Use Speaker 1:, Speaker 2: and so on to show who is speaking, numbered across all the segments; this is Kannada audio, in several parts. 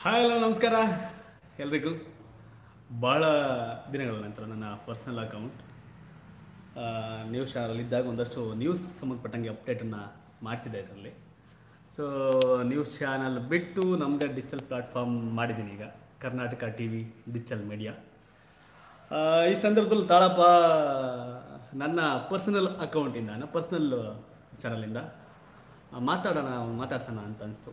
Speaker 1: ಹಾಯ್ ಹಲೋ ನಮಸ್ಕಾರ ಎಲ್ರಿಗೂ ಭಾಳ ದಿನಗಳ ನಂತರ ನನ್ನ ಪರ್ಸ್ನಲ್ ಅಕೌಂಟ್ ನ್ಯೂಸ್ ಚಾನಲಲ್ಲಿದ್ದಾಗ ಒಂದಷ್ಟು ನ್ಯೂಸ್ ಸಂಬಂಧಪಟ್ಟಂಗೆ ಅಪ್ಡೇಟನ್ನು ಮಾಡ್ತಿದ್ದೆ ಇದರಲ್ಲಿ ಸೊ ನ್ಯೂಸ್ ಚಾನಲ್ ಬಿಟ್ಟು ನಮ್ಮದೇ ಡಿಜಿಟಲ್ ಪ್ಲಾಟ್ಫಾರ್ಮ್ ಮಾಡಿದ್ದೀನಿ ಈಗ Karnataka T V digital media ಈ ಸಂದರ್ಭದಲ್ಲಿ ತಾಳಪ್ಪ ನನ್ನ ಪರ್ಸನಲ್ ಅಕೌಂಟಿಂದ ನನ್ನ ಪರ್ಸ್ನಲ್ ಚಾನಲಿಂದ ಮಾತಾಡೋಣ ಮಾತಾಡ್ಸೋಣ ಅಂತ ಅನಿಸ್ತು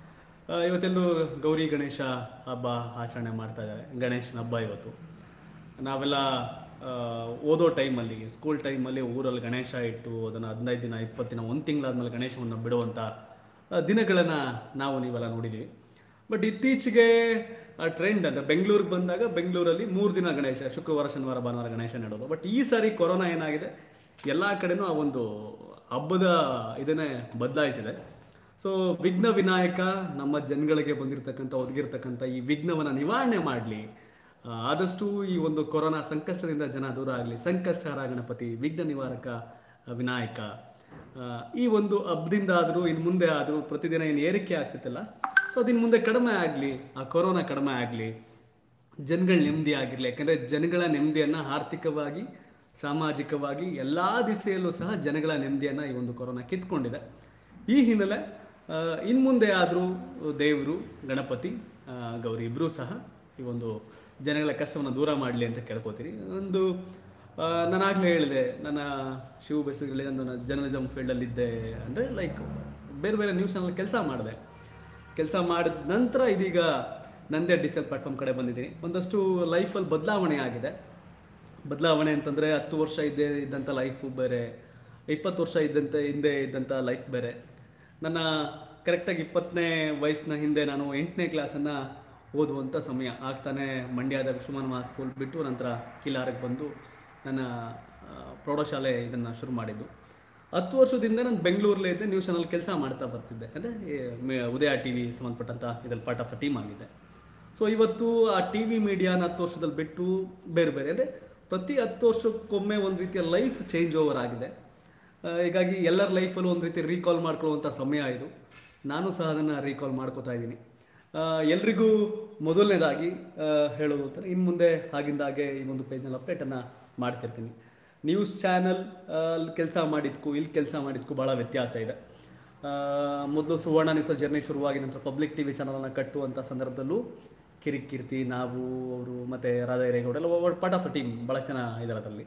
Speaker 1: ಆ, ಇವತ್ತೆಲ್ಲೂ ಗೌರಿ ಗಣೇಶ ಹಬ್ಬ ಆಚರಣೆ ಮಾಡ್ತಾ ಇದ್ದಾರೆ ಗಣೇಶನ ಹಬ್ಬ ಇವತ್ತು ನಾವೆಲ್ಲ ಆ, ಓದೋ ಟೈಮಲ್ಲಿ ಸ್ಕೂಲ್ ಟೈಮಲ್ಲಿ ಊರಲ್ಲಿ ಗಣೇಶ ಇಟ್ಟು ಅದನ್ನು ಹದಿನೈದು ದಿನ ಇಪ್ಪತ್ತು ದಿನ ಒಂದು ತಿಂಗಳಾದ್ಮೇಲೆ ಗಣೇಶವನ್ನು ಬಿಡುವಂಥ ದಿನಗಳನ್ನು ನಾವು ನೀವೆಲ್ಲ ನೋಡಿದ್ದೀವಿ ಬಟ್ ಇತ್ತೀಚೆಗೆ ಆ ಟ್ರೆಂಡ್ ಅಂದರೆ ಬೆಂಗಳೂರಿಗೆ ಬಂದಾಗ ಬೆಂಗಳೂರಲ್ಲಿ ಮೂರು ದಿನ ಗಣೇಶ ಶುಕ್ರವಾರ ಶನಿವಾರ ಭಾನುವಾರ ಗಣೇಶ ನೆಡೋದು ಬಟ್ ಈ ಸಾರಿ ಕೊರೋನಾ ಏನಾಗಿದೆ ಎಲ್ಲ ಕಡೆನೂ ಆ ಒಂದು ಹಬ್ಬದ ಇದನ್ನೇ ಬದಲಾಯಿಸಿದೆ ಸೊ ವಿಘ್ನ ವಿನಾಯಕ ನಮ್ಮ ಜನಗಳಿಗೆ ಬಂದಿರತಕ್ಕಂಥ ಒದಗಿರ್ತಕ್ಕಂಥ ಈ ವಿಘ್ನವನ್ನು ನಿವಾರಣೆ ಮಾಡಲಿ ಆದಷ್ಟು ಈ ಒಂದು ಕೊರೋನಾ ಸಂಕಷ್ಟದಿಂದ ಜನ ದೂರ ಆಗಲಿ ಸಂಕಷ್ಟಹರ ಗಣಪತಿ ವಿಘ್ನ ನಿವಾರಕ ಆ, ವಿನಾಯಕ ಆ, ಈ ಒಂದು ಹಬ್ಬದಿಂದ ಆದರೂ ಇನ್ನು ಮುಂದೆ ಆದರೂ ಪ್ರತಿದಿನ ಏನು ಏರಿಕೆ ಆಗ್ತಿತ್ತಲ್ಲ ಸೊ ಅದಿನ್ನು ಮುಂದೆ ಕಡಿಮೆ ಆಗಲಿ ಆ ಕೊರೋನಾ ಕಡಿಮೆ ಆಗಲಿ ಜನಗಳ ನೆಮ್ಮದಿ ಆಗಿರಲಿ ಯಾಕಂದರೆ ಜನಗಳ ನೆಮ್ಮದಿಯನ್ನು ಆರ್ಥಿಕವಾಗಿ ಸಾಮಾಜಿಕವಾಗಿ ಎಲ್ಲ ದಿಸೆಯಲ್ಲೂ ಸಹ ಜನಗಳ ನೆಮ್ಮದಿಯನ್ನು ಈ ಒಂದು ಕೊರೋನಾ ಕಿತ್ಕೊಂಡಿದೆ ಈ ಹಿನ್ನೆಲೆ ಇನ್ನು ಮುಂದೆ ಆದರೂ ದೇವರು ಗಣಪತಿ ಆ, ಗೌರಿ ಇಬ್ಬರೂ ಸಹ ಈ ಒಂದು ಜನಗಳ ಕಷ್ಟವನ್ನು ದೂರ ಮಾಡಲಿ ಅಂತ ಕೇಳ್ಕೊತೀನಿ ಒಂದು ಆ, ನಾನು ಆಗಲೇ ಹೇಳಿದೆ ನನ್ನ ಶಿವ ಬೇಸಿಗೆಯಲ್ಲಿ ಒಂದು ಜರ್ನಲಿಸಮ್ ಫೀಲ್ಡಲ್ಲಿದ್ದೆ ಅಂದರೆ ಲೈಕ್ ಬೇರೆ ಬೇರೆ ನ್ಯೂಸ್ ಚಾನಲ್ ಕೆಲಸ ಮಾಡಿದೆ ಕೆಲಸ ಮಾಡಿದ ನಂತರ ಇದೀಗ ನಂದೇ ಡಿಜಿಟಲ್ ಪ್ಲಾಟ್ಫಾರ್ಮ್ ಕಡೆ ಬಂದಿದ್ದೀನಿ ಒಂದಷ್ಟು ಲೈಫಲ್ಲಿ ಬದಲಾವಣೆ ಆಗಿದೆ ಬದಲಾವಣೆ ಅಂತಂದರೆ ಹತ್ತು ವರ್ಷ ಇದ್ದೇ ಇದ್ದಂಥ ಲೈಫು ಬೇರೆ ಇಪ್ಪತ್ತು ವರ್ಷ ಇದ್ದಂಥ ಹಿಂದೆ ಇದ್ದಂಥ ಲೈಫ್ ಬೇರೆ ನನ್ನ ಕರೆಕ್ಟಾಗಿ ಇಪ್ಪತ್ತನೇ ವಯಸ್ಸಿನ ಹಿಂದೆ ನಾನು ಎಂಟನೇ ಕ್ಲಾಸನ್ನು ಓದುವಂಥ ಸಮಯ ಆಗ್ತಾನೆ ಮಂಡ್ಯದ ವಿಶ್ವಮಾನವ ಸ್ಕೂಲ್ ಬಿಟ್ಟು ನಂತರ ಕಿಲಾರಕ್ಕೆ ಬಂದು ನನ್ನ ಆ, ಪ್ರೌಢಶಾಲೆ ಇದನ್ನು ಶುರು ಮಾಡಿದ್ದು ಹತ್ತು ವರ್ಷದಿಂದ ನಾನು ಬೆಂಗಳೂರಲ್ಲೇ ಇದ್ದೆ ನ್ಯೂಸ್ ಚಾನಲ್ ಕೆಲಸ ಮಾಡ್ತಾ ಬರ್ತಿದ್ದೆ ಅಂದರೆ ಉದಯ ಟಿ ವಿ ಸಂಬಂಧಪಟ್ಟಂಥ ಇದ್ರಲ್ಲಿ ಪಾರ್ಟ್ ಆಫ್ ದ ಟೀಮ್ ಆಗಿದೆ ಸೊ ಇವತ್ತು ಆ ಟಿ ವಿ ಮೀಡಿಯಾನ ಹತ್ತು ವರ್ಷದಲ್ಲಿ ಬಿಟ್ಟು ಬೇರೆ ಬೇರೆ ಅಂದರೆ ಪ್ರತಿ ಹತ್ತು ವರ್ಷಕ್ಕೊಮ್ಮೆ ಒಂದು ರೀತಿಯ ಲೈಫ್ ಚೇಂಜ್ ಓವರ್ ಆಗಿದೆ ಆ, ಹೀಗಾಗಿ ಎಲ್ಲರ ಲೈಫಲ್ಲೂ ಒಂದು ರೀತಿ ರೀಕಾಲ್ ಮಾಡ್ಕೊಳ್ಳುವಂಥ ಸಮಯ ಇದು ನಾನು ಸಹ ಅದನ್ನು ರೀಕಾಲ್ ಮಾಡ್ಕೋತಾ ಇದ್ದೀನಿ ಆ, ಎಲ್ರಿಗೂ ಮೊದಲನೇದಾಗಿ ಆ, ಹೇಳೋದು ಅಂತಾರೆ ಇನ್ನು ಮುಂದೆ ಆಗಿಂದ ಹಾಗೆ ಈ ಒಂದು ಪೇಜ್ನಲ್ಲಿ ಅಪ್ಡೇಟನ್ನು ಮಾಡ್ತಿರ್ತೀನಿ ನ್ಯೂಸ್ ಚಾನಲ್ ಕೆಲಸ ಮಾಡಿದ್ಕು ಇಲ್ಲಿ ಕೆಲಸ ಮಾಡಿದ್ಕು ಭಾಳ ವ್ಯತ್ಯಾಸ ಇದೆ ಮೊದಲು ಸುವರ್ಣ ನ್ಯೂಸ್ ಜರ್ನಿ ಶುರುವಾಗಿ ನಂತರ ಪಬ್ಲಿಕ್ ಟಿ ವಿ ಚಾನಲನ್ನು ಕಟ್ಟುವಂಥ ಸಂದರ್ಭದಲ್ಲೂ ಕಿರಿಕೀರ್ತಿ ನಾವು ಅವರು ಮತ್ತು ರಾಧಾರೇಗೌಡ ಎಲ್ಲ ಪಾರ್ಟ್ ಆಫ್ ದ ಟೀಮ್ ಭಾಳ ಚೆನ್ನಾಗಿ ಇದ್ದಾರೆ ಅದರಲ್ಲಿ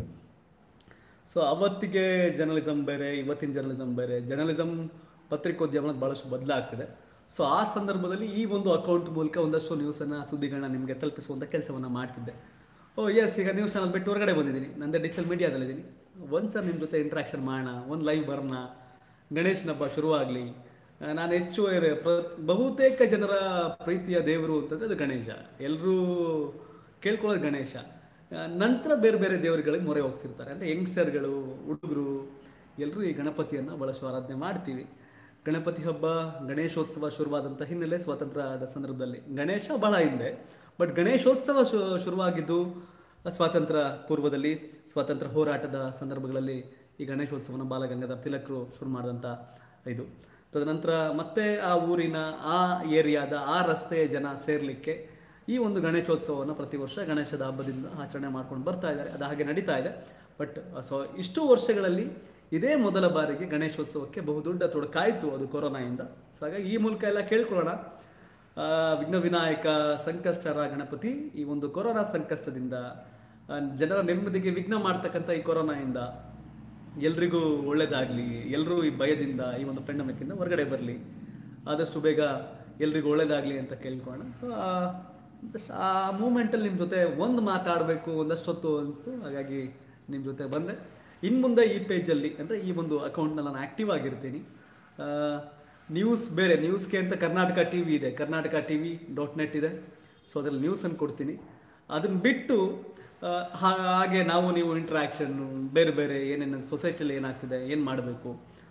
Speaker 1: ಸೊ ಅವತ್ತಿಗೆ ಜರ್ನಲಿಸಮ್ ಬೇರೆ ಇವತ್ತಿನ ಜರ್ನಲಿಸಮ್ ಬೇರೆ ಜರ್ನಲಿಸಮ್ ಪತ್ರಿಕೋದ್ಯಮ ಅನ್ನೋದು ಭಾಳಷ್ಟು ಬದಲಾಗ್ತಿದೆ ಸೊ ಆ ಸಂದರ್ಭದಲ್ಲಿ ಈ ಒಂದು ಅಕೌಂಟ್ ಮೂಲಕ ಒಂದಷ್ಟು ನ್ಯೂಸನ್ನು ಸುದ್ದಿಗಳನ್ನ ನಿಮಗೆ ತಲುಪಿಸುವಂಥ ಕೆಲಸವನ್ನು ಮಾಡ್ತಿದ್ದೆ ಓ ಎಸ್ ಈಗ ನ್ಯೂಸ್ ಚಾನಲ್ ಬಿಟ್ಟು ಹೊರಗಡೆ ಬಂದಿದ್ದೀನಿ ನಂದೇ ಡಿಜಿಟಲ್ ಮೀಡಿಯಾದಲ್ಲಿದ್ದೀನಿ ಒಂದು ಸಲ ನಿಮ್ಮ ಜೊತೆ ಇಂಟ್ರಾಕ್ಷನ್ ಮಾಡೋಣ ಒಂದು ಲೈವ್ ಬರೋಣ ಗಣೇಶನ ಹಬ್ಬ ಶುರುವಾಗಲಿ ನಾನು ಹೆಚ್ಚು ಏರ್- ಪ್ರ- ಬಹುತೇಕ ಜನರ ಪ್ರೀತಿಯ ದೇವರು ಅಂತಂದರೆ ಅದು ಗಣೇಶ ಎಲ್ಲರೂ ಕೇಳ್ಕೊಳ್ಳೋದು ಗಣೇಶ ಆ, ನಂತರ ಬೇರೆ ಬೇರೆ ದೇವರುಗಳಿಗೆ ಮೊರೆ ಹೋಗ್ತಿರ್ತಾರೆ ಅಂದರೆ ಯಂಗ್ಸ್ಟರ್ಗಳು ಹುಡುಗರು ಎಲ್ಲರೂ ಈ ಗಣಪತಿಯನ್ನು ಭಾಳಷ್ಟು ಆರಾಧನೆ ಮಾಡ್ತೀವಿ ಗಣಪತಿ ಹಬ್ಬ ಗಣೇಶೋತ್ಸವ ಶುರುವಾದಂಥ ಹಿನ್ನೆಲೆ ಸ್ವಾತಂತ್ರ್ಯದ ಸಂದರ್ಭದಲ್ಲಿ ಗಣೇಶ ಭಾಳ ಹಿಂದೆ ಬಟ್ ಗಣೇಶೋತ್ಸವ ಶು ಶುರುವಾಗಿದ್ದು ಸ್ವಾತಂತ್ರ್ಯ ಪೂರ್ವದಲ್ಲಿ ಸ್ವಾತಂತ್ರ್ಯ ಹೋರಾಟದ ಸಂದರ್ಭಗಳಲ್ಲಿ ಈ ಗಣೇಶೋತ್ಸವನ ಬಾಲಗಂಗಾಧರ ತಿಲಕರು ಶುರು ಮಾಡಿದಂಥ ಇದು ತದನಂತರ ಮತ್ತೆ ಆ ಊರಿನ ಆ ಏರಿಯಾದ ಆ ರಸ್ತೆಯ ಜನ ಸೇರಲಿಕ್ಕೆ ಈ ಒಂದು ಗಣೇಶೋತ್ಸವವನ್ನು ಪ್ರತಿ ವರ್ಷ ಗಣೇಶದ ಹಬ್ಬದಿಂದ ಆಚರಣೆ ಮಾಡ್ಕೊಂಡು ಬರ್ತಾ ಇದ್ದಾರೆ ಅದು ಹಾಗೆ ನಡೀತಾ ಇದೆ ಬಟ್ ಸೊ ಇಷ್ಟು ವರ್ಷಗಳಲ್ಲಿ ಇದೇ ಮೊದಲ ಬಾರಿಗೆ ಗಣೇಶೋತ್ಸವಕ್ಕೆ ಬಹುದೊಡ್ಡ ತೊಡಕಾಯಿತು ಅದು ಕೊರೋನಾಯಿಂದ ಸೊ ಹಾಗಾಗಿ ಈ ಮೂಲಕ ಎಲ್ಲ ಕೇಳ್ಕೊಳ್ಳೋಣ ಆ, ವಿಘ್ನ ವಿನಾಯಕ ಸಂಕಷ್ಟರ ಗಣಪತಿ ಈ ಒಂದು ಕೊರೋನಾ ಸಂಕಷ್ಟದಿಂದ ಆ, ಜನರ ನೆಮ್ಮದಿಗೆ ವಿಘ್ನ ಮಾಡ್ತಕ್ಕಂಥ ಈ ಕೊರೋನಾಯಿಂದ ಎಲ್ರಿಗೂ ಒಳ್ಳೇದಾಗಲಿ ಎಲ್ಲರೂ ಈ ಭಯದಿಂದ ಈ ಒಂದು ಪೆಂಡಮಿಕ್ಕಿಂದ ಹೊರಗಡೆ ಬರಲಿ ಆದಷ್ಟು ಬೇಗ ಎಲ್ರಿಗೂ ಒಳ್ಳೇದಾಗಲಿ ಅಂತ ಕೇಳ್ಕೊಳ್ಳೋಣ ಸೊ ಜಸ್ಟ್ ಆ ಮೂಮೆಂಟಲ್ಲಿ ನಿಮ್ಮ ಜೊತೆ ಒಂದು ಮಾತಾಡಬೇಕು ಒಂದಷ್ಟೊತ್ತು ಅನಿಸ್ತು ಹಾಗಾಗಿ ನಿಮ್ಮ ಜೊತೆ ಬಂದೆ ಇನ್ನು ಮುಂದೆ ಈ ಪೇಜಲ್ಲಿ ಅಂದರೆ ಈ ಒಂದು ಅಕೌಂಟ್ನಲ್ಲಿ ನಾನು ಆ್ಯಕ್ಟಿವ್ ಆಗಿರ್ತೀನಿ ಆ, ನ್ಯೂಸ್ ಬೇರೆ ನ್ಯೂಸ್ಗೆ ಅಂತ ಕರ್ನಾಟಕ ಟಿ ವಿ ಇದೆ Karnataka T V dot net ಇದೆ ಸೊ ಅದರಲ್ಲಿ ನ್ಯೂಸನ್ನು ಕೊಡ್ತೀನಿ ಅದನ್ನು ಬಿಟ್ಟು ಆ, ಹಾ- ಹಾಗೆ ನಾವು ನೀವು ಇಂಟ್ರ್ಯಾಕ್ಷನ್ನು ಬೇರೆ ಬೇರೆ ಏನೇನು ಸೊಸೈಟಿಯಲ್ಲಿ ಏನಾಗ್ತಿದೆ ಏನು ಮಾಡಬೇಕು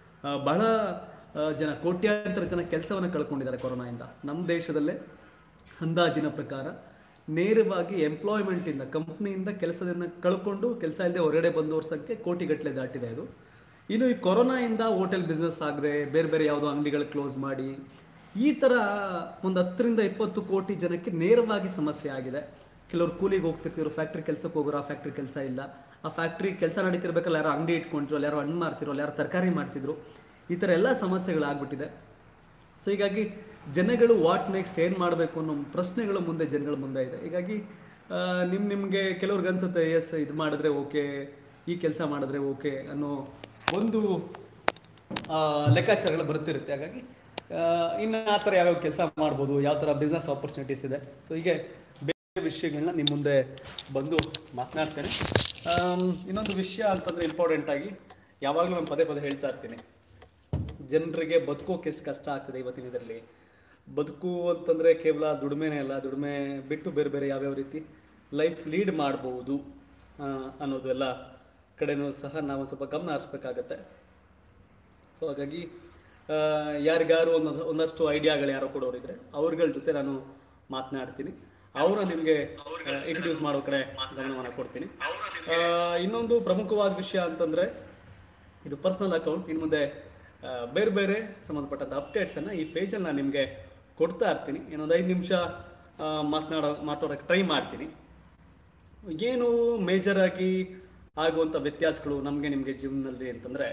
Speaker 1: ಬಹಳ ಆ, ಜನ ಕೋಟ್ಯಾಂತರ ಜನ ಕೆಲಸವನ್ನು ಕಳ್ಕೊಂಡಿದ್ದಾರೆ ಕೊರೋನಾಯಿಂದ ನಮ್ಮ ದೇಶದಲ್ಲೇ ಅಂದಾಜಿನ ಪ್ರಕಾರ ನೇರವಾಗಿ ಎಂಪ್ಲಾಯ್ಮೆಂಟಿಂದ ಕಂಪ್ನಿಯಿಂದ ಕೆಲಸದಿಂದ ಕಳ್ಕೊಂಡು ಕೆಲಸ ಇಲ್ಲದೆ ಹೊರಗಡೆ ಬಂದವ್ರ ಸಂಖ್ಯೆ ಕೋಟಿಗಟ್ಟಲೆ ದಾಟಿದೆ ಇದು ಇನ್ನು ಈ ಕೊರೋನಾಯಿಂದ ಹೋಟೆಲ್ ಬಿಸ್ನೆಸ್ ಆಗದೆ ಬೇರೆ ಬೇರೆ ಯಾವುದೋ ಅಂಗಡಿಗಳು ಕ್ಲೋಸ್ ಮಾಡಿ ಈ ಥರ ಒಂದು ಹತ್ತರಿಂದ ಇಪ್ಪತ್ತು ಕೋಟಿ ಜನಕ್ಕೆ ನೇರವಾಗಿ ಸಮಸ್ಯೆ ಆಗಿದೆ ಕೆಲವರು ಕೂಲಿಗೆ ಹೋಗ್ತಿರ್ತಿದ್ರು ಫ್ಯಾಕ್ಟ್ರಿ ಕೆಲಸಕ್ಕೆ ಹೋಗೋರು ಆ ಫ್ಯಾಕ್ಟ್ರಿ ಕೆಲಸ ಇಲ್ಲ ಆ ಫ್ಯಾಕ್ಟ್ರಿ ಕೆಲಸ ನಡೀತಿರ್ಬೇಕಲ್ಲ ಯಾರೋ ಅಂಗಡಿ ಇಟ್ಕೊಂಡ್ರು ಅಲ್ಲಿ ಯಾರೋ ಹಣ್ಣು ಮಾರ್ತಿರೋ ಅಲ್ಲಿ ಯಾರೋ ತರಕಾರಿ ಮಾಡ್ತಿದ್ರು ಈ ಥರ ಎಲ್ಲ ಸಮಸ್ಯೆಗಳಾಗ್ಬಿಟ್ಟಿದೆ ಸೊ ಹೀಗಾಗಿ ಜನಗಳು ವಾಟ್ ನೆಕ್ಸ್ಟ್ ಏನು ಮಾಡಬೇಕು ಅನ್ನೋ ಪ್ರಶ್ನೆಗಳು ಮುಂದೆ ಜನಗಳ ಮುಂದೆ ಇದೆ ಹೀಗಾಗಿ ನಿಮ್ಮ ನಿಮಗೆ ಕೆಲವ್ರಿಗೆ ಅನ್ಸುತ್ತೆ ಎಸ್ ಇದು ಮಾಡಿದ್ರೆ ಓಕೆ ಈ ಕೆಲಸ ಮಾಡಿದ್ರೆ ಓಕೆ ಅನ್ನೋ ಒಂದು ಆ, ಲೆಕ್ಕಾಚಾರಗಳು ಬರುತ್ತಿರುತ್ತೆ ಹಾಗಾಗಿ ಆ, ಇನ್ನು ಆ ಥರ ಯಾವ್ಯಾವ ಕೆಲಸ ಮಾಡ್ಬೋದು ಯಾವ ಥರ ಬಿಸ್ನೆಸ್ ಆಪರ್ಚುನಿಟೀಸ್ ಇದೆ ಸೊ ಹೀಗೆ ಬೇರೆ ವಿಷಯಗಳನ್ನ ನಿಮ್ಮ ಮುಂದೆ ಬಂದು ಮಾತನಾಡ್ತೇನೆ ಆಮ್, ಇನ್ನೊಂದು ವಿಷಯ ಅಂತಂದರೆ ಇಂಪಾರ್ಟೆಂಟ್ ಆಗಿ ಯಾವಾಗಲೂ ನಾನು ಪದೇ ಪದೇ ಹೇಳ್ತಾ ಇರ್ತೀನಿ ಜನರಿಗೆ ಬದುಕೋಕೆ ಎಷ್ಟು ಕಷ್ಟ ಆಗ್ತದೆ ಇವತ್ತಿನ ಇದರಲ್ಲಿ ಬದುಕು ಅಂತಂದರೆ ಕೇವಲ ದುಡಿಮೆನೇ ಅಲ್ಲ ದುಡಿಮೆ ಬಿಟ್ಟು ಬೇರೆ ಬೇರೆ ಯಾವ್ಯಾವ ರೀತಿ ಲೈಫ್ ಲೀಡ್ ಮಾಡ್ಬೋದು ಆ, ಅನ್ನೋದು ಎಲ್ಲ ಕಡೆನೂ ಸಹ ನಾವು ಸ್ವಲ್ಪ ಗಮನ ಹರಿಸ್ಬೇಕಾಗತ್ತೆ ಸೊ ಹಾಗಾಗಿ ಆ, ಯಾರಿಗಾರು ಒಂದೊಂದು ಒಂದಷ್ಟು ಐಡಿಯಾಗಳು ಯಾರೋ ಕೊಡೋರಿದ್ರೆ ಅವ್ರಗಳ ಜೊತೆ ನಾನು ಮಾತನಾಡ್ತೀನಿ ಅವರ ನಿಮಗೆ ಇಂಟ್ರೊಡ್ಯೂಸ್ ಮಾಡೋ ಕಡೆ ಗಮನವನ್ನು ಕೊಡ್ತೀನಿ ಆ, ಇನ್ನೊಂದು ಪ್ರಮುಖವಾದ ವಿಷಯ ಅಂತಂದರೆ ಇದು ಪರ್ಸ್ನಲ್ ಅಕೌಂಟ್ ಇನ್ನು ಮುಂದೆ ಆ, ಬೇರೆ ಬೇರೆ ಸಂಬಂಧಪಟ್ಟಂಥ ಅಪ್ಡೇಟ್ಸನ್ನು ಈ ಪೇಜಲ್ಲಿ ನಾನು ನಿಮಗೆ ಕೊಡ್ತಾ ಇರ್ತೀನಿ ಇನ್ನೊಂದು ಐದು ನಿಮಿಷ ಮಾತನಾಡೋ ಮಾತಾಡೋಕ್ಕೆ ಟ್ರೈ ಮಾಡ್ತೀನಿ ಏನು ಮೇಜರ್ ಆಗಿ ಆಗುವಂಥ ವ್ಯತ್ಯಾಸಗಳು ನಮಗೆ ನಿಮಗೆ ಜೀವನದಲ್ಲಿ ಅಂತಂದರೆ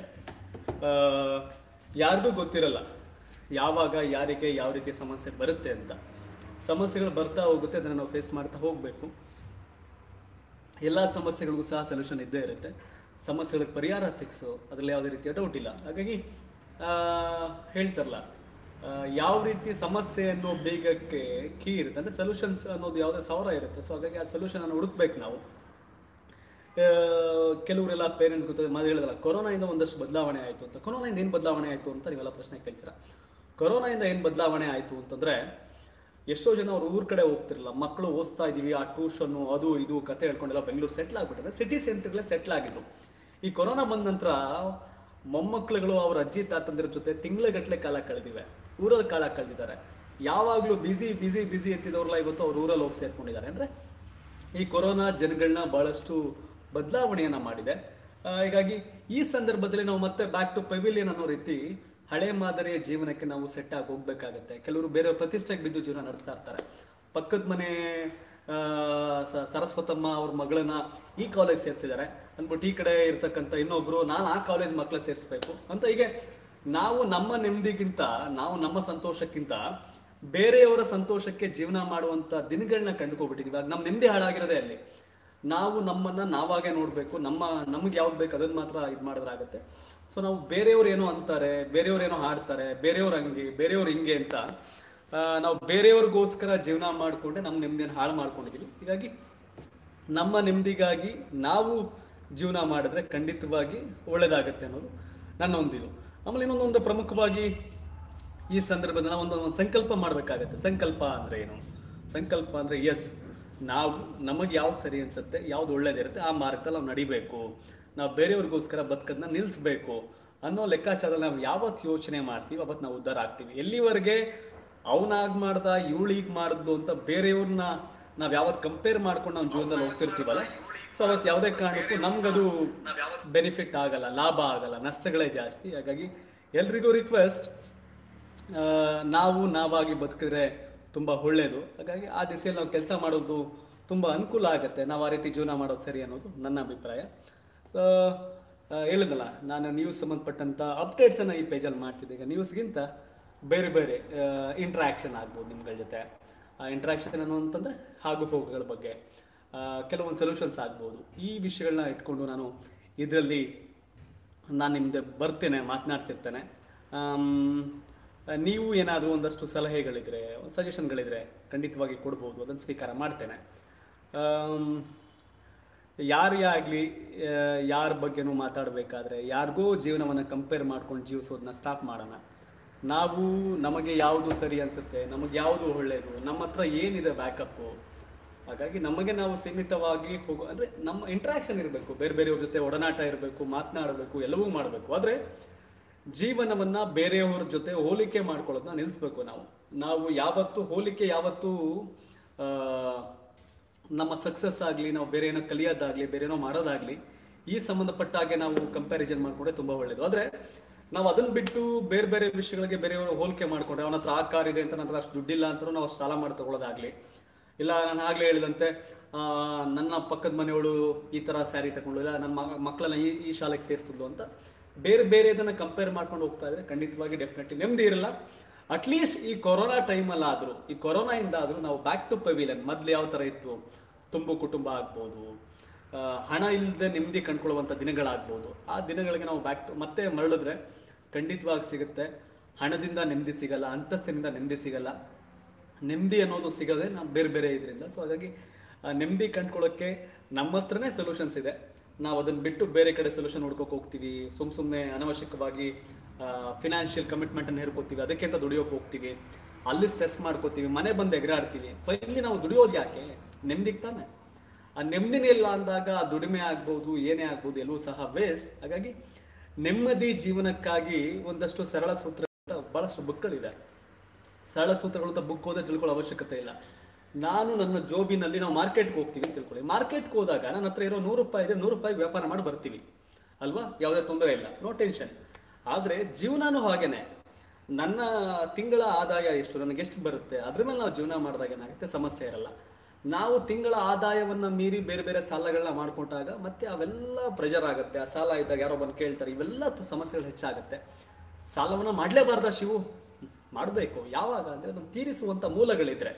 Speaker 1: ಯಾರಿಗೂ ಗೊತ್ತಿರಲ್ಲ ಯಾವಾಗ ಯಾರಿಗೆ ಯಾವ ರೀತಿ ಸಮಸ್ಯೆ ಬರುತ್ತೆ ಅಂತ ಸಮಸ್ಯೆಗಳು ಬರ್ತಾ ಹೋಗುತ್ತೆ ಅದನ್ನು ನಾವು ಫೇಸ್ ಮಾಡ್ತಾ ಹೋಗಬೇಕು ಎಲ್ಲ ಸಮಸ್ಯೆಗಳಿಗೂ ಸಹ ಸೊಲ್ಯೂಷನ್ ಇದ್ದೇ ಇರುತ್ತೆ ಸಮಸ್ಯೆಗಳಿಗೆ ಪರಿಹಾರ ಫಿಕ್ಸು ಅದರಲ್ಲಿ ಯಾವುದೇ ರೀತಿಯ ಡೌಟ್ ಇಲ್ಲ ಹಾಗಾಗಿ ಆ, ಹೇಳ್ತಾರಲ್ಲ ಆ, ಯಾವ ರೀತಿ ಸಮಸ್ಯೆ ಅನ್ನೋ ಬೇಗಕ್ಕೆ ಕೀ ಇರುತ್ತೆ ಅಂದರೆ ಸೊಲ್ಯೂಷನ್ಸ್ ಅನ್ನೋದು ಯಾವುದೇ ಸಾವಿರ ಇರುತ್ತೆ ಸೊ ಹಾಗಾಗಿ ಆ ಸೊಲ್ಯೂಷನನ್ನು ಹುಡುಕ್ಬೇಕು ನಾವು ಆ, ಕೆಲವರೆಲ್ಲ ಪೇರೆಂಟ್ಸ್ ಗೊತ್ತಿದೆ ಮಾತು ಹೇಳಿದಲ್ಲ ಕೊರೋನಾಯಿಂದ ಒಂದಷ್ಟು ಬದಲಾವಣೆ ಆಯಿತು ಅಂತ ಕೊರೋನಾಯಿಂದ ಏನು ಬದಲಾವಣೆ ಆಯಿತು ಅಂತ ನೀವೆಲ್ಲ ಪ್ರಶ್ನೆ ಕೇಳ್ತೀರಾ ಕೊರೋನಾಯಿಂದ ಏನು ಬದಲಾವಣೆ ಆಯಿತು ಅಂತಂದರೆ ಎಷ್ಟೋ ಜನ ಅವ್ರ ಊರ ಕಡೆ ಹೋಗ್ತಿರಲ್ಲ ಮಕ್ಕಳು ಓದಿಸ್ತಾ ಇದೀವಿ ಆ ಟ್ಯೂಷನ್ನು ಅದು ಇದು ಕತೆ ಹೇಳ್ಕೊಂಡೆಲ್ಲ ಬೆಂಗಳೂರು ಸೆಟ್ಲ್ ಆಗ್ಬಿಟ್ಟಿದೆ ಸಿಟಿ ಸೆಂಟರ್ಗಳೇ ಸೆಟ್ಲ್ ಆಗಿದ್ರು ಈ ಕೊರೋನಾ ಬಂದ ನಂತರ ಮೊಮ್ಮಕ್ಕಳುಗಳು ಅವ್ರ ಅಜ್ಜಿ ತಾತಂದಿರ ಜೊತೆ ತಿಂಗಳಗಟ್ಟಲೆ ಕಾಲ ಕಳೆದಿವೆ ಊರಲ್ಲಿ ಕಾಲ ಕಳೆದಿದ್ದಾರೆ ಯಾವಾಗಲೂ ಬಿಸಿ ಬಿಸಿ ಬಿಸಿ ಅಂತಿದ್ದವ್ರಲ್ಲ ಇವತ್ತು ಅವ್ರ ಊರಲ್ಲಿ ಹೋಗಿ ಸೇರ್ಕೊಂಡಿದ್ದಾರೆ ಅಂದರೆ ಈ ಕೊರೋನಾ ಜನಗಳನ್ನ ಬಹಳಷ್ಟು ಬದಲಾವಣೆಯನ್ನ ಮಾಡಿದೆ ಆ, ಹೀಗಾಗಿ ಈ ಸಂದರ್ಭದಲ್ಲಿ ನಾವು ಮತ್ತೆ ಬ್ಯಾಕ್ ಟು ಪೆವಿಲಿಯನ್ ಅನ್ನೋ ರೀತಿ ಹಳೆ ಮಾದರಿಯ ಜೀವನಕ್ಕೆ ನಾವು ಸೆಟ್ ಆಗಿ ಹೋಗ್ಬೇಕಾಗತ್ತೆ ಕೆಲವರು ಬೇರೆ ಪ್ರತಿಷ್ಠೆಗೆ ಬಿದ್ದು ಜೀವನ ನಡೆಸ್ತಾ ಇರ್ತಾರೆ ಪಕ್ಕದ ಮನೆ ಆ, ಸ- ಸರಸ್ವತಮ್ಮ ಅವ್ರ ಮಗಳನ್ನ ಈ ಕಾಲೇಜ್ ಸೇರಿಸಿದ್ದಾರೆ ಅಂದ್ಬಿಟ್ಟು ಈ ಕಡೆ ಇರ್ತಕ್ಕಂಥ ಇನ್ನೊಬ್ರು ನಾನು ಆ ಕಾಲೇಜ್ ಮಕ್ಕಳ ಸೇರಿಸ್ಬೇಕು ಅಂತ ಹೀಗೆ ನಾವು ನಮ್ಮ ನೆಮ್ಮದಿಗಿಂತ ನಾವು ನಮ್ಮ ಸಂತೋಷಕ್ಕಿಂತ ಬೇರೆಯವರ ಸಂತೋಷಕ್ಕೆ ಜೀವನ ಮಾಡುವಂತ ದಿನಗಳನ್ನ ಕಂಡುಕೊಬಿಟ್ಟಿದ್ದೀವಿ ಇವಾಗ ನಮ್ಮ ನೆಮ್ಮದಿ ಹಾಳಾಗಿರೋದೇ ಅಲ್ಲಿ ನಾವು ನಮ್ಮನ್ನ ನಾವಾಗೆ ನೋಡಬೇಕು ನಮ್ಮ ನಮ್ಗೆ ಯಾವ್ದು ಬೇಕು ಅದನ್ನ ಮಾತ್ರ ಇದು ಮಾಡಿದ್ರಾಗತ್ತೆ ಸೊ ನಾವು ಬೇರೆಯವ್ರು ಏನೋ ಅಂತಾರೆ ಬೇರೆಯವ್ರು ಏನೋ ಹಾಡ್ತಾರೆ ಬೇರೆಯವ್ರು ಹಂಗೆ ಬೇರೆಯವ್ರು ಹಿಂಗೆ ಅಂತ ಆ, ನಾವು ಬೇರೆಯವ್ರಿಗೋಸ್ಕರ ಜೀವನ ಮಾಡಿಕೊಂಡೆ ನಮ್ಮ ನೆಮ್ಮದಿಯನ್ನು ಹಾಳು ಮಾಡ್ಕೊಂಡಿದ್ದೀವಿ ಹೀಗಾಗಿ ನಮ್ಮ ನೆಮ್ಮದಿಗಾಗಿ ನಾವು ಜೀವನ ಮಾಡಿದ್ರೆ ಖಂಡಿತವಾಗಿ ಒಳ್ಳೇದಾಗತ್ತೆ ಅನ್ನೋದು ನನ್ನ ಒಂದಿದು ಆಮೇಲೆ ಇನ್ನೊಂದೊಂದು ಪ್ರಮುಖವಾಗಿ ಈ ಸಂದರ್ಭದಲ್ಲಿ ನಾವು ಒಂದು ಒಂದು ಸಂಕಲ್ಪ ಮಾಡಬೇಕಾಗತ್ತೆ ಸಂಕಲ್ಪ ಅಂದರೆ ಏನು ಸಂಕಲ್ಪ ಅಂದರೆ ಎಸ್ ನಾವು ನಮಗೆ ಯಾವ್ದು ಸರಿ ಅನ್ಸುತ್ತೆ ಯಾವ್ದು ಒಳ್ಳೇದಿರುತ್ತೆ ಆ ಮಾರ್ಗದಲ್ಲಿ ನಾವು ನಡಿಬೇಕು ನಾವು ಬೇರೆಯವ್ರಿಗೋಸ್ಕರ ಬದುಕೋದನ್ನ ನಿಲ್ಲಿಸ್ಬೇಕು ಅನ್ನೋ ಲೆಕ್ಕಾಚಾರದಲ್ಲಿ ನಾವು ಯಾವತ್ತು ಯೋಚನೆ ಮಾಡ್ತೀವಿ ಅವತ್ತು ನಾವು ಉದ್ಧಾರ ಆಗ್ತೀವಿ ಎಲ್ಲಿವರೆಗೆ ಅವನಾಗ್ ಮಾಡ್ದ ಇವಳು ಈಗ ಮಾಡಿದ್ಲು ಅಂತ ಬೇರೆಯವ್ರನ್ನ ನಾವು ಯಾವತ್ತು ಕಂಪೇರ್ ಮಾಡ್ಕೊಂಡು ನಾವು ಜೀವನದಲ್ಲಿ ಹೋಗ್ತಿರ್ತೀವಲ್ಲ ಸೊ ಅವತ್ತು ಯಾವುದೇ ಕಾರಣಕ್ಕೂ ನಮ್ಗದು ಬೆನಿಫಿಟ್ ಆಗಲ್ಲ ಲಾಭ ಆಗಲ್ಲ ನಷ್ಟಗಳೇ ಜಾಸ್ತಿ ಹಾಗಾಗಿ ಎಲ್ರಿಗೂ ರಿಕ್ವೆಸ್ಟ್ ಆ, ನಾವು ನಾವಾಗಿ ಬದುಕಿದ್ರೆ ತುಂಬ ಒಳ್ಳೆಯದು ಹಾಗಾಗಿ ಆ ದಿಸೆಯಲ್ಲಿ ನಾವು ಕೆಲಸ ಮಾಡೋದು ತುಂಬ ಅನುಕೂಲ ಆಗುತ್ತೆ ನಾವು ಆ ರೀತಿ ಜೀವನ ಮಾಡೋದು ಸರಿ ಅನ್ನೋದು ನನ್ನ ಅಭಿಪ್ರಾಯ ಆ, ಆ, ಹೇಳಿದ್ನಲ್ಲ ನಾನು ನ್ಯೂಸ್ ಸಂಬಂಧಪಟ್ಟಂಥ ಅಪ್ಡೇಟ್ಸನ್ನು ಈ ಪೇಜಲ್ಲಿ ಮಾಡ್ತಿದ್ದೆ ಈಗ ನ್ಯೂಸ್ಗಿಂತ ಬೇರೆ ಬೇರೆ ಇಂಟ್ರಾಕ್ಷನ್ ಆಗ್ಬೋದು ನಿಮ್ಗಳ ಜೊತೆ ಆ ಇಂಟ್ರಾಕ್ಷನ್ ಏನು ಅಂತಂದರೆ ಆಗು ಹೋಗುಗಳ ಬಗ್ಗೆ ಆ, ಕೆಲವೊಂದು ಸೊಲ್ಯೂಷನ್ಸ್ ಆಗ್ಬೋದು ಈ ವಿಷಯಗಳನ್ನ ಇಟ್ಕೊಂಡು ನಾನು ಇದರಲ್ಲಿ ನಾನು ನಿಮ್ಮದು ಬರ್ತೇನೆ ಮಾತನಾಡ್ತಿರ್ತೇನೆ ಆಮ್, ನೀವು ಏನಾದರೂ ಒಂದಷ್ಟು ಸಲಹೆಗಳಿದ್ರೆ ಸಜೆಷನ್ಗಳಿದ್ರೆ ಖಂಡಿತವಾಗಿ ಕೊಡ್ಬೋದು ಅದನ್ನು ಸ್ವೀಕಾರ ಮಾಡ್ತೇನೆ ಆಮ್, ಯಾರೇ ಆಗಲಿ ಯಾರ ಬಗ್ಗೆನೂ ಮಾತಾಡಬೇಕಾದ್ರೆ ಯಾರಿಗೋ ಜೀವನವನ್ನು ಕಂಪೇರ್ ಮಾಡ್ಕೊಂಡು ಜೀವಿಸೋದನ್ನ ಸ್ಟಾಪ್ ಮಾಡೋಣ ನಾವು ನಮಗೆ ಯಾವುದು ಸರಿ ಅನಿಸುತ್ತೆ ನಮಗೆ ಯಾವುದು ಒಳ್ಳೆಯದು ನಮ್ಮ ಹತ್ರ ಏನಿದೆ ಬ್ಯಾಕಪ್ಪು ಹಾಗಾಗಿ ನಮಗೆ ನಾವು ಸೀಮಿತವಾಗಿ ಹೋಗೋ ಅಂದರೆ ನಮ್ಮ ಇಂಟ್ರಾಕ್ಷನ್ ಇರಬೇಕು ಬೇರೆ ಬೇರೆಯವ್ರ ಜೊತೆ ಒಡನಾಟ ಇರಬೇಕು ಮಾತನಾಡಬೇಕು ಎಲ್ಲವೂ ಮಾಡಬೇಕು ಆದರೆ ಜೀವನವನ್ನು ಬೇರೆಯವ್ರ ಜೊತೆ ಹೋಲಿಕೆ ಮಾಡ್ಕೊಳ್ಳೋದನ್ನ ನಿಲ್ಲಿಸ್ಬೇಕು ನಾವು ನಾವು ಯಾವತ್ತೂ ಹೋಲಿಕೆ ಯಾವತ್ತೂ ಆ, ನಮ್ಮ ಸಕ್ಸಸ್ ಆಗಲಿ ನಾವು ಬೇರೆ ಏನೋ ಕಲಿಯೋದಾಗಲಿ ಬೇರೆ ಏನೋ ಮಾಡೋದಾಗಲಿ ಈ ಸಂಬಂಧಪಟ್ಟ ಹಾಗೆ ನಾವು ಕಂಪ್ಯಾರಿಸನ್ ಮಾಡಿಕೊಂಡ್ರೆ ತುಂಬ ಒಳ್ಳೆಯದು ಆದರೆ ನಾವು ಅದನ್ನ ಬಿಟ್ಟು ಬೇರೆ ಬೇರೆ ವಿಷಯಗಳಿಗೆ ಬೇರೆಯವರು ಹೋಲಿಕೆ ಮಾಡ್ಕೊಂಡ್ರೆ ಅವನ ಹತ್ರ ಆ ಕಾರ್ ಇದೆ ಅಂತ ನನ್ನ ಹತ್ರ ಅಷ್ಟು ದುಡ್ಡಿಲ್ಲ ಅಂತ ನಾವು ಸಾಲ ಮಾಡಿ ತಗೊಳ್ಳೋದಾಗ್ಲಿ ಇಲ್ಲ ನಾನು ಆಗ್ಲೇ ಹೇಳಿದಂತೆ ಆ, ನನ್ನ ಪಕ್ಕದ ಮನೆಯವಳು ಈ ತರ ಸ್ಯಾರಿ ತಗೊಂಡು ಇಲ್ಲ ನನ್ನ ಮ- ಮಕ್ಕಳನ್ನ ಈ ಈ ಶಾಲೆಗೆ ಸೇರಿಸಿದ್ಲು ಅಂತ ಬೇರೆ ಬೇರೆ ಇದನ್ನ ಕಂಪೇರ್ ಮಾಡ್ಕೊಂಡು ಹೋಗ್ತಾ ಇದ್ರೆ ಖಂಡಿತವಾಗಿ ಡೆಫಿನೆಟ್ಲಿ ನೆಮ್ಮದಿ ಇರಲ್ಲ ಅಟ್ಲೀಸ್ಟ್ ಈ ಕೊರೋನಾ ಟೈಮಲ್ಲಿ ಆದ್ರೂ ಈ ಕೊರೋನಾ ಇಂದ ಆದ್ರೂ ನಾವು ಬ್ಯಾಕ್ ಟು ಪವಿಲಿಯನ್ ಮೊದ್ಲು ಯಾವ ತರ ಇತ್ತು ತುಂಬು ಕುಟುಂಬ ಆಗ್ಬೋದು ಆ, ಹಣ ಇಲ್ಲದೆ ನೆಮ್ಮದಿ ಕಂಡ್ಕೊಳ್ಳುವಂಥ ದಿನಗಳಾಗ್ಬೋದು ಆ ದಿನಗಳಿಗೆ ನಾವು ಬ್ಯಾಕ್ ಟು ಮತ್ತೆ ಮರಳಿದ್ರೆ ಖಂಡಿತವಾಗಿ ಸಿಗುತ್ತೆ ಹಣದಿಂದ ನೆಮ್ಮದಿ ಸಿಗಲ್ಲ ಅಂತಸ್ತಿನಿಂದ ನೆಮ್ಮದಿ ಸಿಗಲ್ಲ ನೆಮ್ಮದಿ ಅನ್ನೋದು ಸಿಗದೆ ನಾವು ಬೇರೆ ಬೇರೆ ಇದರಿಂದ ಸೊ ಹಾಗಾಗಿ ಆ ನೆಮ್ಮದಿ ಕಂಡ್ಕೊಳ್ಳೋಕ್ಕೆ ನಮ್ಮ ಹತ್ರನೇ ಸೊಲ್ಯೂಷನ್ಸ್ ಇದೆ ನಾವು ಅದನ್ನ ಬಿಟ್ಟು ಬೇರೆ ಕಡೆ ಸೊಲ್ಯೂಷನ್ ಹುಡ್ಕೋಕೆ ಹೋಗ್ತೀವಿ ಸುಮ್ ಸುಮ್ಮನೆ ಅನವಶ್ಯಕವಾಗಿ ಫಿನಾನ್ಷಿಯಲ್ ಕಮಿಟ್ಮೆಂಟನ್ನು ಹೇರ್ಕೋತೀವಿ ಅದಕ್ಕೆ ಅಂತ ದುಡಿಯೋಕೆ ಹೋಗ್ತೀವಿ ಅಲ್ಲಿ ಸ್ಟ್ರೆಸ್ ಮಾಡ್ಕೋತೀವಿ ಮನೆ ಬಂದು ಎಗರಾಡ್ತೀವಿ ಫೈನಲಿ ನಾವು ದುಡಿಯೋದು ಯಾಕೆ ನೆಮ್ಮದಿಗೆ ತಾನೆ ಆ ನೆಮ್ಮದಿನೇ ಇಲ್ಲ ಅಂದಾಗ ಆ ದುಡಿಮೆ ಆಗ್ಬೋದು ಏನೇ ಆಗ್ಬೋದು ಎಲ್ಲವೂ ಸಹ ವೇಸ್ಟ್ ಹಾಗಾಗಿ ನೆಮ್ಮದಿ ಜೀವನಕ್ಕಾಗಿ ಒಂದಷ್ಟು ಸರಳ ಸೂತ್ರ ಅಂತ ಬಹಳಷ್ಟು ಬುಕ್ಗಳಿದೆ ಸರಳ ಸೂತ್ರಗಳು ಅಂತ ಬುಕ್ ಓದೇ ತಿಳ್ಕೊಳ್ಳೋ ಅವಶ್ಯಕತೆ ಇಲ್ಲ ನಾನು ನನ್ನ ಜೋಬಿನಲ್ಲಿ ನಾವು ಮಾರ್ಕೆಟ್ಗೆ ಹೋಗ್ತೀವಿ ಅಂತ ತಿಳ್ಕೊಳ್ಳಿ ಮಾರ್ಕೆಟ್ಗೆ ಹೋದಾಗ ನನ್ನ ಹತ್ರ ಇರೋ ನೂರು ರೂಪಾಯಿ ಇದೆ ನೂರು ರೂಪಾಯಿಗೆ ವ್ಯಾಪಾರ ಮಾಡಿ ಬರ್ತೀವಿ ಅಲ್ವಾ ಯಾವುದೇ ತೊಂದರೆ ಇಲ್ಲ ನೋ ಟೆನ್ಷನ್ ಆದರೆ ಜೀವನನೂ ಹಾಗೇನೆ ನನ್ನ ತಿಂಗಳ ಆದಾಯ ಎಷ್ಟು ನನಗೆ ಎಷ್ಟು ಬರುತ್ತೆ ಅದ್ರ ಮೇಲೆ ನಾವು ಜೀವನ ಮಾಡಿದಾಗ ಏನಾಗುತ್ತೆ ಸಮಸ್ಯೆ ಇರಲ್ಲ ನಾವು ತಿಂಗಳ ಆದಾಯವನ್ನ ಮೀರಿ ಬೇರೆ ಬೇರೆ ಸಾಲಗಳನ್ನ ಮಾಡ್ಕೊಂಡಾಗ ಮತ್ತೆ ಅವೆಲ್ಲ ಪ್ರೆಷರ್ ಆಗುತ್ತೆ ಆ ಸಾಲ ಇದ್ದಾಗ ಯಾರೋ ಬಂದು ಕೇಳ್ತಾರೆ ಇವೆಲ್ಲ ತ- ಸಮಸ್ಯೆಗಳು ಹೆಚ್ಚಾಗುತ್ತೆ ಸಾಲವನ್ನ ಮಾಡಲೇಬಾರ್ದ ಶಿವು ಮಾಡಬೇಕು ಯಾವಾಗ ಅಂದ್ರೆ ಅದನ್ನು ತೀರಿಸುವಂತ ಮೂಲಗಳಿದ್ರೆ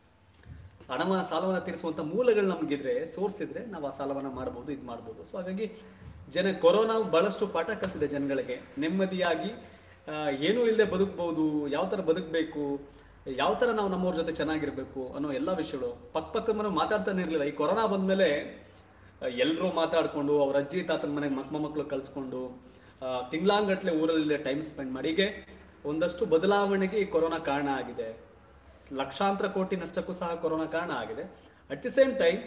Speaker 1: ಹಣವ ಸಾಲವನ್ನು ತೀರಿಸುವಂಥ ಮೂಲಗಳು ನಮಗಿದ್ರೆ ಸೋರ್ಸ್ ಇದ್ರೆ ನಾವು ಆ ಸಾಲವನ್ನು ಮಾಡ್ಬೋದು ಇದು ಮಾಡ್ಬೋದು ಸೊ ಹಾಗಾಗಿ ಜನ ಕೊರೋನಾ ಬಹಳಷ್ಟು ಪಾಠ ಕಲಿಸಿದೆ ಜನಗಳಿಗೆ ನೆಮ್ಮದಿಯಾಗಿ ಆ, ಏನೂ ಇಲ್ಲದೆ ಬದುಕ್ಬೋದು ಯಾವ ಥರ ಬದುಕಬೇಕು ಯಾವ ಥರ ನಾವು ನಮ್ಮವ್ರ ಜೊತೆ ಚೆನ್ನಾಗಿರ್ಬೇಕು ಅನ್ನೋ ಎಲ್ಲ ವಿಷಯಗಳು ಪಕ್ಕ ಪಕ್ಕದ ಮನೆ ಮಾತಾಡ್ತಾನೆ ಇರಲಿಲ್ಲ ಈ ಕೊರೋನಾ ಬಂದಮೇಲೆ ಎಲ್ಲರೂ ಮಾತಾಡಿಕೊಂಡು ಅವ್ರ ಅಜ್ಜಿ ತಾತನ ಮನೆಗೆ ಮಕ್ಕ ಮಕ್ಕಳು ಕಳಿಸ್ಕೊಂಡು ತಿಂಗಳಾಂಗಟ್ಲೆ ಊರಲ್ಲಿ ಟೈಮ್ ಸ್ಪೆಂಡ್ ಮಾಡಿ ಹೀಗೆ ಒಂದಷ್ಟು ಬದಲಾವಣೆಗೆ ಈ ಕೊರೋನಾ ಕಾರಣ ಆಗಿದೆ ಲಕ್ಷಾಂತರ ಕೋಟಿ ನಷ್ಟಕ್ಕೂ ಸಹ ಕೊರೋನಾ ಕಾರಣ ಆಗಿದೆ ಅಟ್ ದಿ ಸೇಮ್ ಟೈಮ್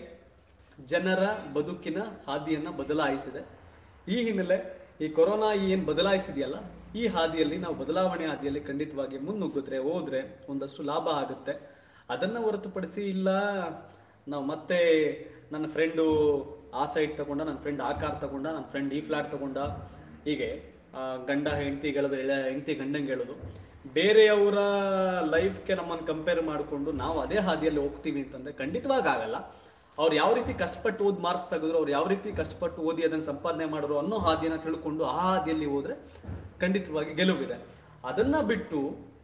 Speaker 1: ಜನರ ಬದುಕಿನ ಹಾದಿಯನ್ನ ಬದಲಾಯಿಸಿದೆ ಈ ಹಿನ್ನೆಲೆ ಈ ಕೊರೋನಾ ಏನು ಬದಲಾಯಿಸಿದೆಯಲ್ಲ ಈ ಹಾದಿಯಲ್ಲಿ ನಾವು ಬದಲಾವಣೆ ಹಾದಿಯಲ್ಲಿ ಖಂಡಿತವಾಗಿ ಮುನ್ನುಗ್ಗಿದ್ರೆ ಹೋದ್ರೆ ಒಂದಷ್ಟು ಲಾಭ ಆಗುತ್ತೆ ಅದನ್ನ ಹೊರತುಪಡಿಸಿ ಇಲ್ಲ ನಾವು ಮತ್ತೆ ನನ್ನ ಫ್ರೆಂಡು ಆ ಸೈಡ್ ತಗೊಂಡ ನನ್ನ ಫ್ರೆಂಡ್ ಆ ಕಾರ್ ತಗೊಂಡ ನನ್ನ ಫ್ರೆಂಡ್ ಈ ಫ್ಲಾಟ್ ತಗೊಂಡ ಹೀಗೆ ಆ, ಗಂಡ ಹೆಂಡತಿ ಗೆಳೋದು ಎಳೆ ಹೆಂಡತಿ ಗಂಡಂಗೆ ಹೇಳೋದು ಬೇರೆಯವರ ಲೈಫ್ಗೆ ನಮ್ಮನ್ನು ಕಂಪೇರ್ ಮಾಡಿಕೊಂಡು ನಾವು ಅದೇ ಹಾದಿಯಲ್ಲಿ ಹೋಗ್ತೀವಿ ಅಂತಂದ್ರೆ ಖಂಡಿತವಾಗಿ ಆಗಲ್ಲ ಅವ್ರು ಯಾವ ರೀತಿ ಕಷ್ಟಪಟ್ಟು ಓದಿ ಮಾರ್ಕ್ಸ್ ತೆಗೆದ್ರು ಅವ್ರು ಯಾವ ರೀತಿ ಕಷ್ಟಪಟ್ಟು ಓದಿ ಅದನ್ನು ಸಂಪಾದನೆ ಮಾಡಿದ್ರು ಅನ್ನೋ ಹಾದಿಯನ್ನು ತಿಳ್ಕೊಂಡು ಆ ಹಾದಿಯಲ್ಲಿ ಹೋದ್ರೆ ಖಂಡಿತವಾಗಿ ಗೆಲುವಿದೆ ಅದನ್ನ ಬಿಟ್ಟು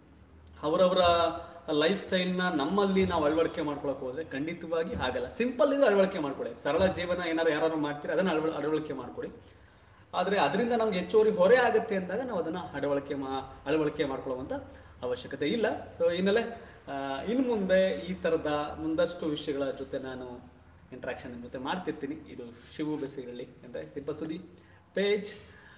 Speaker 1: ಅವರವರ ಲೈಫ್ ಸ್ಟೈಲ್ನ ನಮ್ಮಲ್ಲಿ ನಾವು ಅಳವಡಿಕೆ ಮಾಡ್ಕೊಳಕ್ ಹೋದ್ರೆ ಖಂಡಿತವಾಗಿ ಆಗಲ್ಲ ಸಿಂಪಲ್ ಇದ್ರೆ ಅಳವಡಿಕೆ ಮಾಡ್ಕೊಳ್ಳಿ ಸರಳ ಜೀವನ ಏನಾರು ಯಾರು ಮಾಡ್ತೀರಿ ಅದನ್ನ ಅಳವ ಅಳವಡಿಕೆ ಮಾಡ್ಕೊಳ್ಳಿ ಆದರೆ ಅದರಿಂದ ನಮ್ಗೆ ಹೆಚ್ಚುವರಿ ಹೊರೆ ಆಗುತ್ತೆ ಅಂದಾಗ ನಾವು ಅದನ್ನ ಅಳವಡಿಕೆ ಮಾ ಅಳವಡಿಕೆ ಮಾಡ್ಕೊಳ್ಳುವಂಥ ಅವಶ್ಯಕತೆ ಇಲ್ಲ ಸೊ ಹಿನ್ನೆಲೆ ಆ, ಇನ್ನು ಮುಂದೆ ಈ ಥರದ ಒಂದಷ್ಟು ವಿಷಯಗಳ ಜೊತೆ ನಾನು ಇಂಟ್ರಾಕ್ಷನ್ ನಿಮ್ಮ ಜೊತೆ ಮಾಡ್ತಿರ್ತೀನಿ ಇದು ಶಿವು ಬೆಸಿಗಳ್ಳಿ ಅಂದರೆ ಸಿಂಪಲ್ ಸುದ್ದಿ ಪೇಜ್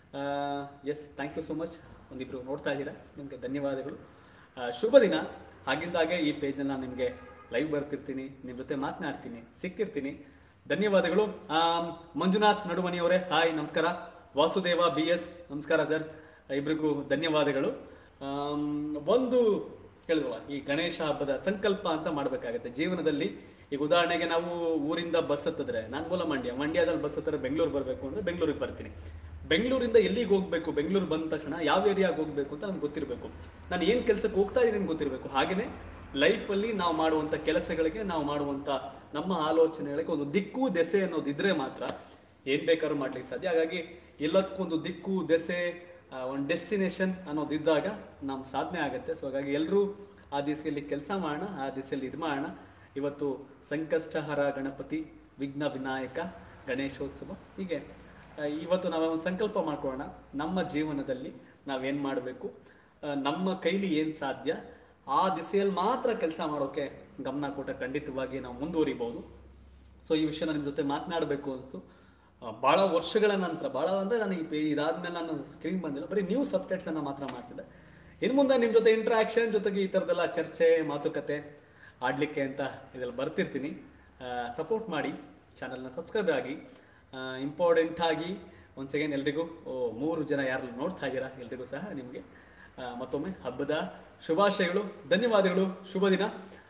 Speaker 1: ಎಸ್ ಥ್ಯಾಂಕ್ ಯು ಸೊ ಮಚ್ ಒಂದಿಬ್ರು ನೋಡ್ತಾ ಇದ್ದೀರಾ ನಿಮಗೆ ಧನ್ಯವಾದಗಳು ಆ, ಶುಭ ದಿನ ಹಾಗಿಂದಾಗೆ ಈ ಪೇಜ್ನಲ್ಲಿ ನಾನು ನಿಮಗೆ ಲೈವ್ ಬರ್ತಿರ್ತೀನಿ ನಿಮ್ಮ ಜೊತೆ ಮಾತನಾಡ್ತೀನಿ ಸಿಗ್ತಿರ್ತೀನಿ ಧನ್ಯವಾದಗಳು ಆಮ್, ಮಂಜುನಾಥ್ ನಡುಮನಿಯವರೇ ಹಾಯ್ ನಮಸ್ಕಾರ ವಾಸುದೇವ ಬಿ ಎಸ್ ನಮಸ್ಕಾರ ಸರ್ ಇಬ್ರಿಗೂ ಧನ್ಯವಾದಗಳು ಆಮ್, ಒಂದು ಹೇಳಿದ್ವಲ್ಲ ಈ ಗಣೇಶ ಹಬ್ಬದ ಸಂಕಲ್ಪ ಅಂತ ಮಾಡಬೇಕಾಗತ್ತೆ ಜೀವನದಲ್ಲಿ ಈಗ ಉದಾಹರಣೆಗೆ ನಾವು ಊರಿಂದ ಬಸ್ ಹತ್ತಿದ್ರೆ ನಾನು ಮೂಲ ಮಂಡ್ಯ ಮಂಡ್ಯದಲ್ಲಿ ಬಸ್ ಹತ್ತಿರ ಬೆಂಗಳೂರು ಬರಬೇಕು ಅಂದ್ರೆ ಬೆಂಗಳೂರಿಗೆ ಬರ್ತೀನಿ ಬೆಂಗಳೂರಿಂದ ಎಲ್ಲಿಗೆ ಹೋಗ್ಬೇಕು ಬೆಂಗಳೂರು ಬಂದ ತಕ್ಷಣ ಯಾವ ಏರಿಯಾಗೆ ಹೋಗ್ಬೇಕು ಅಂತ ನಮ್ಗೆ ಗೊತ್ತಿರಬೇಕು ನಾನು ಏನು ಕೆಲಸಕ್ಕೆ ಹೋಗ್ತಾ ಇದ್ದೀನಿ ಅಂತ ಗೊತ್ತಿರಬೇಕು ಹಾಗೆಯೇ ಲೈಫಲ್ಲಿ ನಾವು ಮಾಡುವಂಥ ಕೆಲಸಗಳಿಗೆ ನಾವು ಮಾಡುವಂಥ ನಮ್ಮ ಆಲೋಚನೆಗಳಿಗೆ ಒಂದು ದಿಕ್ಕು ದೆಸೆ ಅನ್ನೋದಿದ್ರೆ ಮಾತ್ರ ಏನ್ ಬೇಕಾದ್ರೂ ಮಾಡ್ಲಿಕ್ಕೆ ಸಾಧ್ಯ ಹಾಗಾಗಿ ಎಲ್ಲದಕ್ಕೊಂದು ದಿಕ್ಕು ದೆಸೆ ಆ, ಒಂದು ಡೆಸ್ಟಿನೇಷನ್ ಅನ್ನೋದಿದ್ದಾಗ ನಮ್ಮ ಸಾಧನೆ ಆಗುತ್ತೆ ಸೊ ಹಾಗಾಗಿ ಎಲ್ಲರೂ ಆ ದಿಸೆಯಲ್ಲಿ ಕೆಲಸ ಮಾಡೋಣ ಆ ದಿಸೆಯಲ್ಲಿ ಇದು ಮಾಡೋಣ ಇವತ್ತು ಸಂಕಷ್ಟಹರ ಗಣಪತಿ ವಿಘ್ನ ವಿನಾಯಕ ಗಣೇಶೋತ್ಸವ ಹೀಗೆ ಆ, ಇವತ್ತು ನಾವು ಒಂದು ಸಂಕಲ್ಪ ಮಾಡ್ಕೊಳ್ಳೋಣ ನಮ್ಮ ಜೀವನದಲ್ಲಿ ನಾವೇನು ಮಾಡಬೇಕು ನಮ್ಮ ಕೈಲಿ ಏನು ಸಾಧ್ಯ ಆ ದಿಸೆಯಲ್ಲಿ ಮಾತ್ರ ಕೆಲಸ ಮಾಡೋಕೆ ಗಮನ ಕೊಟ್ಟ ಖಂಡಿತವಾಗಿ ನಾವು ಮುಂದುವರಿಬಹುದು ಸೊ ಈ ವಿಷಯ ನಿಮ್ಮ ಜೊತೆ ಮಾತನಾಡಬೇಕು ಅನಿಸ್ತು ಭಾಳ ವರ್ಷಗಳ ನಂತರ ಭಾಳ ಅಂದರೆ ನಾನು ಈ ಪೇ- ಇದಾದ್ಮೇಲೆ ನಾನು ಸ್ಕ್ರೀನ್ ಬಂದಿಲ್ಲ ಬರೀ ನ್ಯೂಸ್ ಅಪ್ಡೇಟ್ಸನ್ನು ಮಾತ್ರ ಮಾಡ್ತಿದ್ದೆ ಇನ್ನು ಮುಂದೆ ನಿಮ್ಮ ಜೊತೆ ಇಂಟ್ರಾಕ್ಷನ್ ಜೊತೆಗೆ ಈ ಥರದ್ದೆಲ್ಲ ಚರ್ಚೆ ಮಾತುಕತೆ ಆಡಲಿಕ್ಕೆ ಅಂತ ಇದ್ರಲ್ಲಿ ಬರ್ತಿರ್ತೀನಿ ಸಪೋರ್ಟ್ ಮಾಡಿ ಚಾನಲ್ನ ಸಬ್ಸ್ಕ್ರೈಬ್ ಆಗಿ ಇಂಪಾರ್ಟೆಂಟ್ ಆಗಿ ಒಂದು ಸೆಕೆಂಡ್ ಎಲ್ರಿಗೂ ಓ ಮೂರು ಜನ ಯಾರು ನೋಡ್ತಾ ಇದ್ದೀರಾ ಎಲ್ರಿಗೂ ಸಹ ನಿಮಗೆ ಮತ್ತೊಮ್ಮೆ ಹಬ್ಬದ ಶುಭಾಶಯಗಳು ಧನ್ಯವಾದಗಳು ಶುಭ ದಿನ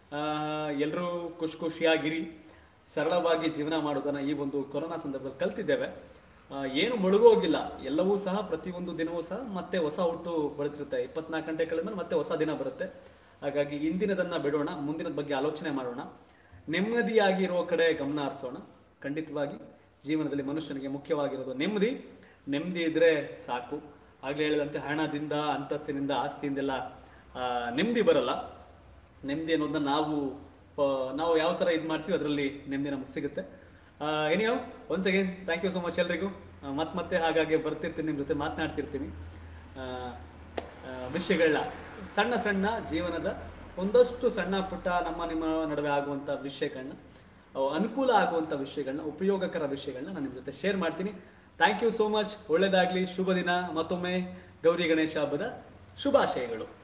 Speaker 1: ಎಲ್ಲರೂ ಖುಷಿ ಖುಷಿಯಾಗಿರಿ ಸರಳವಾಗಿ ಜೀವನ ಮಾಡೋದನ್ನ ಈ ಒಂದು ಕೊರೋನಾ ಸಂದರ್ಭದಲ್ಲಿ ಕಲ್ತಿದ್ದೇವೆ ಆ, ಏನು ಮುಳುಗೋಗಿಲ್ಲ ಎಲ್ಲವೂ ಸಹ ಪ್ರತಿಯೊಂದು ದಿನವೂ ಸಹ ಮತ್ತೆ ಹೊಸ ಹುಟ್ಟು ಬರುತ್ತಿರುತ್ತೆ ಇಪ್ಪತ್ನಾಲ್ಕು ಗಂಟೆ ಕಳೆದ್ಮೇಲೆ ಮತ್ತೆ ಹೊಸ ದಿನ ಬರುತ್ತೆ ಹಾಗಾಗಿ ಇಂದಿನದನ್ನ ಬಿಡೋಣ ಮುಂದಿನದ ಬಗ್ಗೆ ಆಲೋಚನೆ ಮಾಡೋಣ ನೆಮ್ಮದಿಯಾಗಿರೋ ಕಡೆ ಗಮನ ಹರಿಸೋಣ ಖಂಡಿತವಾಗಿ ಜೀವನದಲ್ಲಿ ಮನುಷ್ಯನಿಗೆ ಮುಖ್ಯವಾಗಿರೋದು ನೆಮ್ಮದಿ ನೆಮ್ಮದಿ ಇದ್ರೆ ಸಾಕು ಆಗ್ಲೇ ಹೇಳಿದಂತೆ ಹಣದಿಂದ ಅಂತಸ್ತಿನಿಂದ ಆಸ್ತಿಯಿಂದೆಲ್ಲ ಆ, ನೆಮ್ಮದಿ ಬರಲ್ಲ ನೆಮ್ಮದಿ ಅನ್ನೋದನ್ನ ನಾವು ಪ- ನಾವು ಯಾವ ಥರ ಇದು ಮಾಡ್ತೀವಿ ಅದರಲ್ಲಿ ನೆಮ್ಮದಿ ನಮಗೆ ಸಿಗುತ್ತೆ anyhow once again thank you so much ಎಲ್ರಿಗೂ ಮತ್ತೆ ಮತ್ತೆ ಹಾಗಾಗಿ ಬರ್ತಿರ್ತೀನಿ ನಿಮ್ಮ ಜೊತೆ ಮಾತನಾಡ್ತಿರ್ತೀನಿ ಆ, ಆ, ವಿಷಯಗಳನ್ನ ಸಣ್ಣ ಸಣ್ಣ ಜೀವನದ ಒಂದಷ್ಟು ಸಣ್ಣ ಪುಟ್ಟ ನಮ್ಮ ನಿಮ್ಮ ನಡುವೆ ಆಗುವಂಥ ವಿಷಯಗಳನ್ನ ಅವು ಅನುಕೂಲ ಆಗುವಂಥ ವಿಷಯಗಳನ್ನ ಉಪಯೋಗಕರ ವಿಷಯಗಳನ್ನ ನಾನು ನಿಮ್ಮ ಜೊತೆ ಶೇರ್ ಮಾಡ್ತೀನಿ ಥ್ಯಾಂಕ್ ಯು ಸೋ ಮಚ್ ಒಳ್ಳೆಯದಾಗಲಿ ಶುಭ ದಿನ ಮತ್ತೊಮ್ಮೆ ಗೌರಿ ಗಣೇಶ ಹಬ್ಬದ ಶುಭಾಶಯಗಳು